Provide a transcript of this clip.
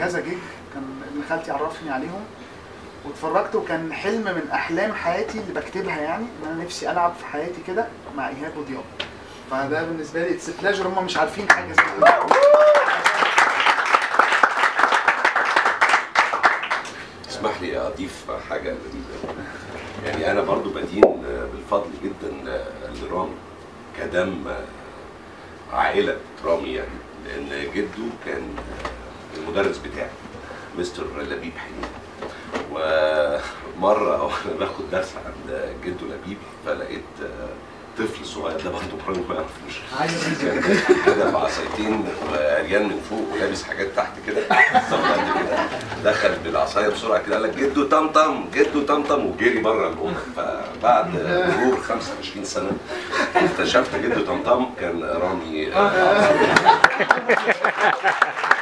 كذا جيج كان ابن خالتي عرفني عليهم واتفرجت وكان حلم من احلام حياتي اللي بكتبها يعني ان انا نفسي العب في حياتي كده مع ايهاب وضياء فده بالنسبه لي اتس بلاجر هم مش عارفين حاجه زي كده اسمح لي اضيف حاجه لل- يعني انا برضو بدين بالفضل جدا لرامي كدم عائله رامي يعني لان جده كان المدرس بتاعي مستر لبيب حليم ومره وانا باخد درس عند جده لبيب فلقيت طفل صغير ده برضه برامي ما يعرفوش كان كده بعصايتين وعريان من فوق ولابس حاجات تحت كده بالظبط قد كده دخل بالعصايه بسرعه كده قال لك جدو طمطم جدو طمطم وجري بره الاوضه فبعد مرور 25 سنه اكتشفت جدو طمطم كان رامي